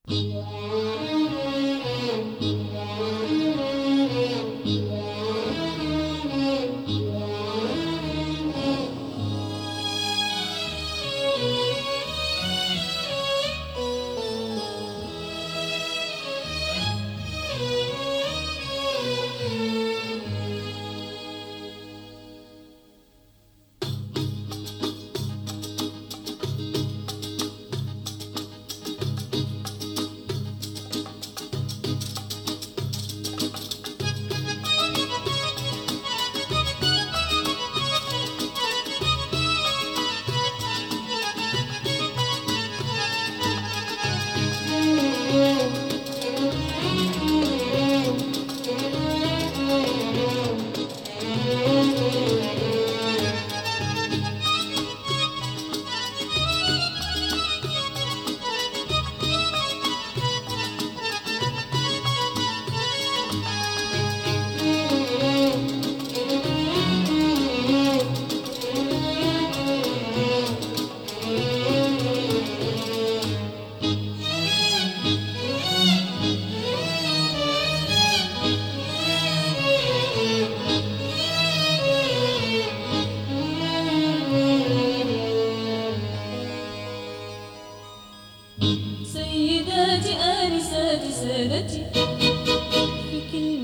سيداتي آنساتي سادتي في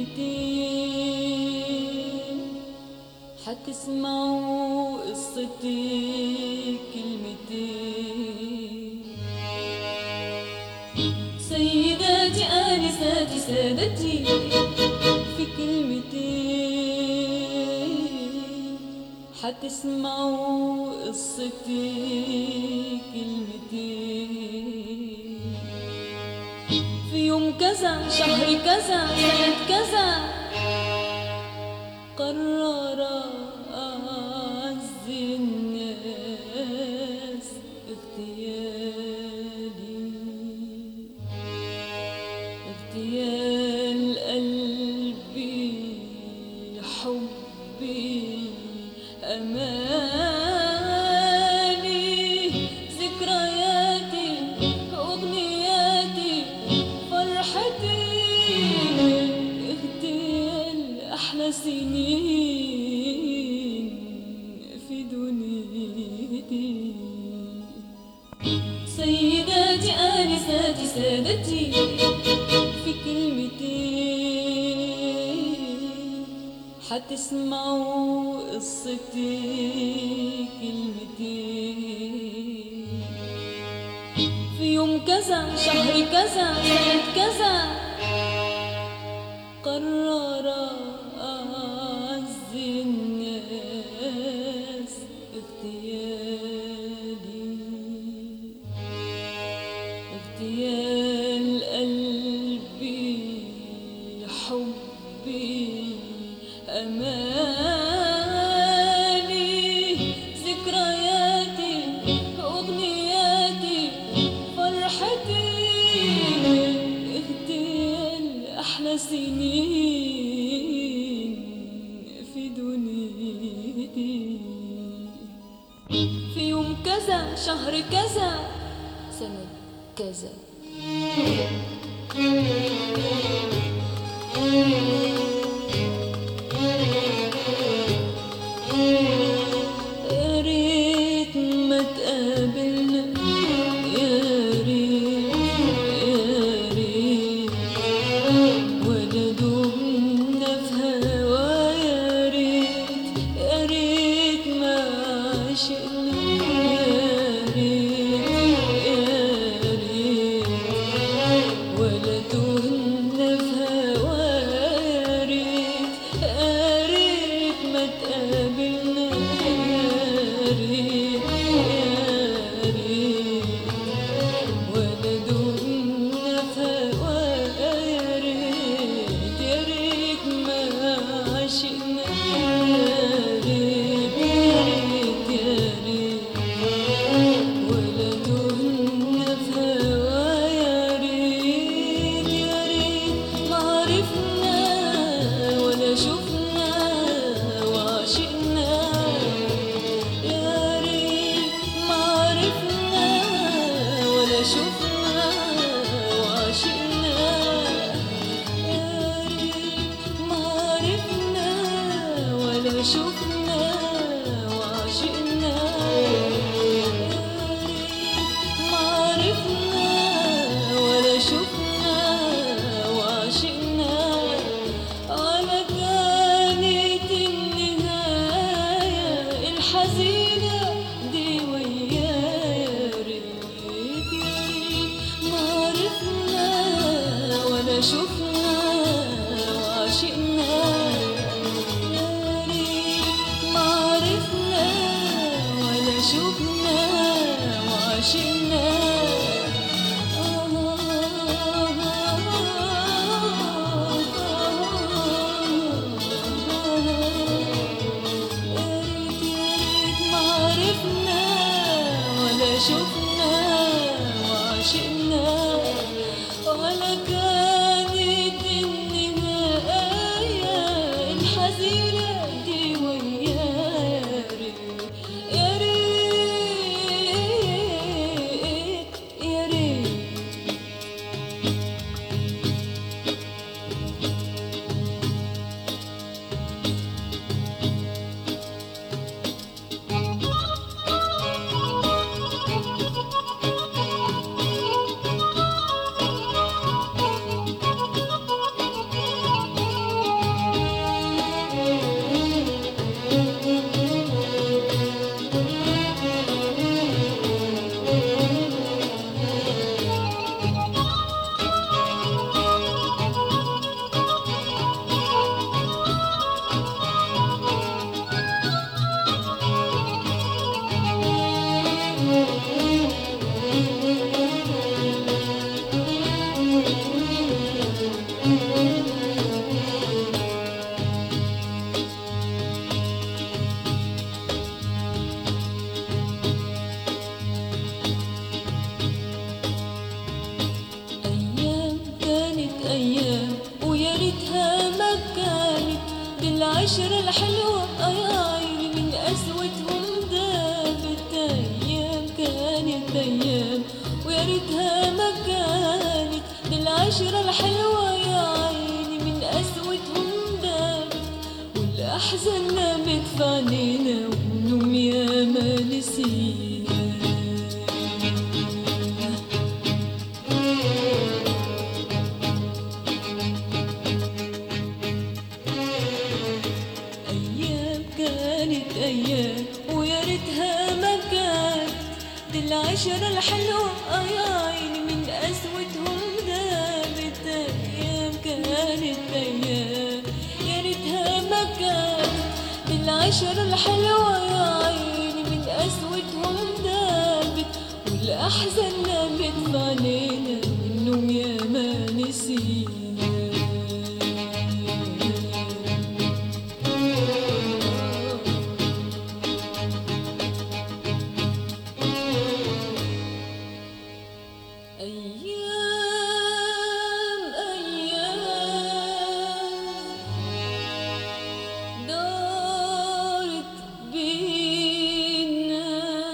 كلمتين حتسمعوا قصتي كلمتين سيداتي آنساتي سادتي في كلمتين حتسمعوا قصتي كلمتين في يوم كذا شهر كذا سنة كذا قرر أعز الناس اغتيالي اغتيال قلبي حبي أمالي ذكرياتي أغنياتي فرحتي اغتيال أحلى سنين في دنيتي سيداتي آنساتي سادتي في كلمتين حتسمعوا قصتي كلمتين في يوم كذا شهر كذا سنة كذا قرر أعز الناس اغتيالي اغتيال قلبي حبي أمالي ذكرياتي أغنياتي فرحتي اغتيال أحلى سنين في دنيتي في يوم كذا شهر كذا سنة كذا يا ريت ما تقابلنا يا ريت يا ريت ولا دمنا في هوا يا ريت يا ريت ما عشقنا يا ريت يا ريت ولا تهنا ولا شفنا وعشقنا يا ريت ما عرفنا ولا شفنا وعشقنا يا ريت يا ريت ما عرفنا ولا شفنا وعشقنا ولا كانت النهاية الحزينة دي ويا يا ريت يا ريت يا ريت أيام كانت أيام ويا ريتها ما كانت دي العشرة الحلوة يا عيني من قسوتهم دابت أيام كانت أيام ويا ريتها ما كانت دي العشرة الحلوة يا عيني من قسوتهم دابت والأحزان نامت في عينينا والنوم يا ما نسينا أيام كانت أيام ويا ريتها ما كانت دي العشرة الحلوة يا عيني من قسوتهم دامت أيام كانت أيام يا ريتها ما كانت دي العشرة الحلوة يا عيني من قسوتهم دامت والأحزان نامت في عينينا والنوم يا ما نسينا أيام أيام دارت بينا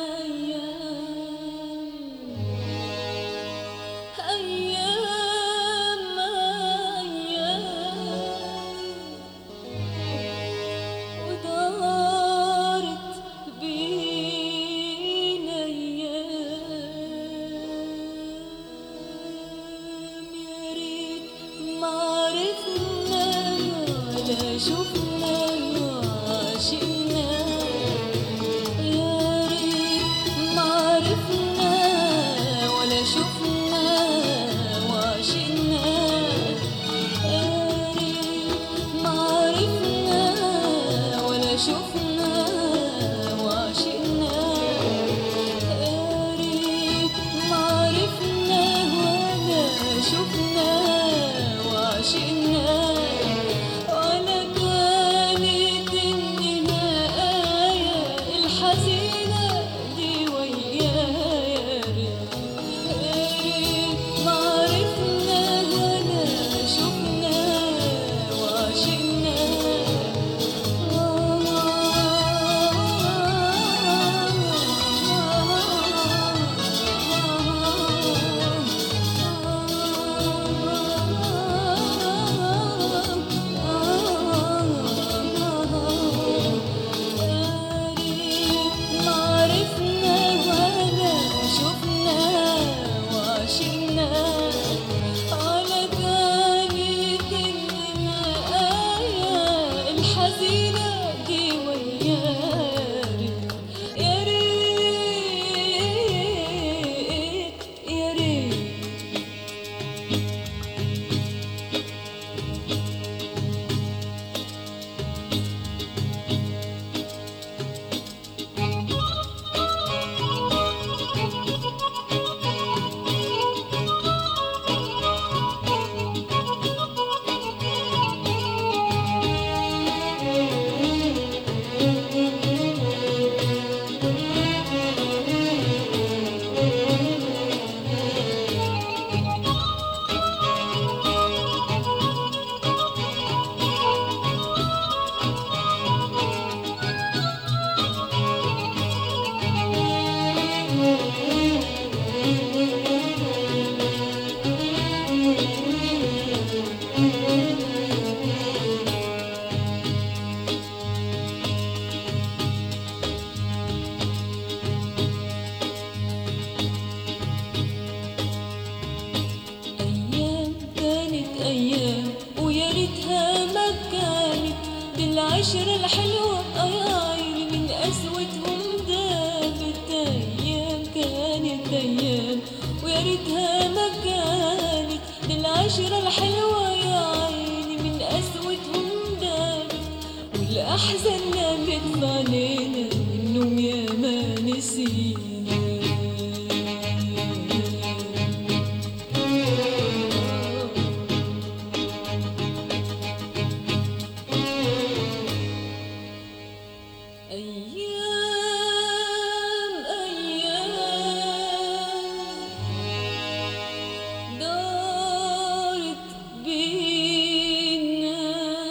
أيام أيام أيام ودارت بينا أيام يا ريت ما عرفنا ولا شفنا وعشقنا يا ريت ما عرفنا ولا شفنا وعشقنا يا ريت ما عرفنا ولا شفنا وعشقنا يا ريت ما عرفنا ولا شفنا وعشقنا ولا كانت النهاية الحزينة دي ويا يا ريت يا ريت ما عرفنا ولا شفنا وعشقنا بالعشرة الحلوة يا عيني من قسوتهم دابت أيام كانت أيام ويا ريتها ما كانت بالعشرة الحلوة يا عيني من قسوتهم دابت والأحزان نامت في علينا النوم يا ما نسينا أيام أيام دارت بينا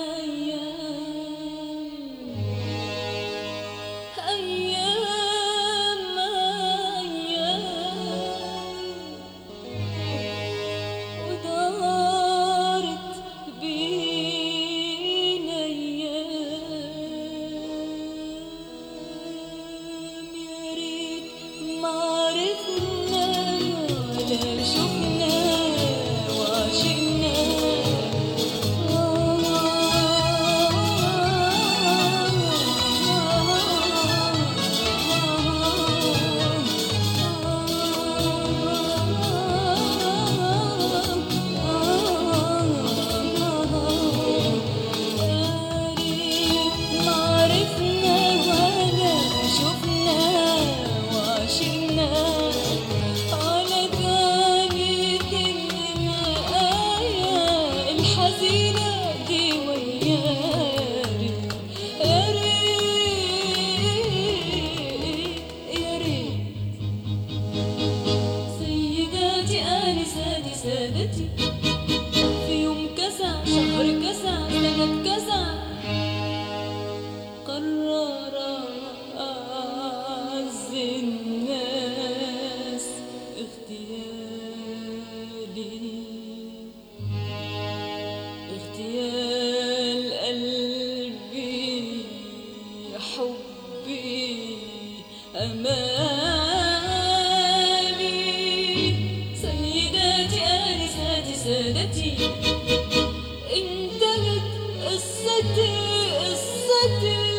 أيام أيام أيام ودارت بينا أيام يا ريت ما عرفنا ولا شفنا وعشقنا ما عرفنا ولا شفنا وعشقنا على كانت النهاية الحزينة دي ويا ريت يا ريت يا ريت سيداتي آنساتي سادتي في يوم كسع شهر كسع سنة كسع قرر أعز الناس اغتيالي اغتيال قلبي حبي أمالي سيداتي آنساتي سادتي انتهت قصتي قصتي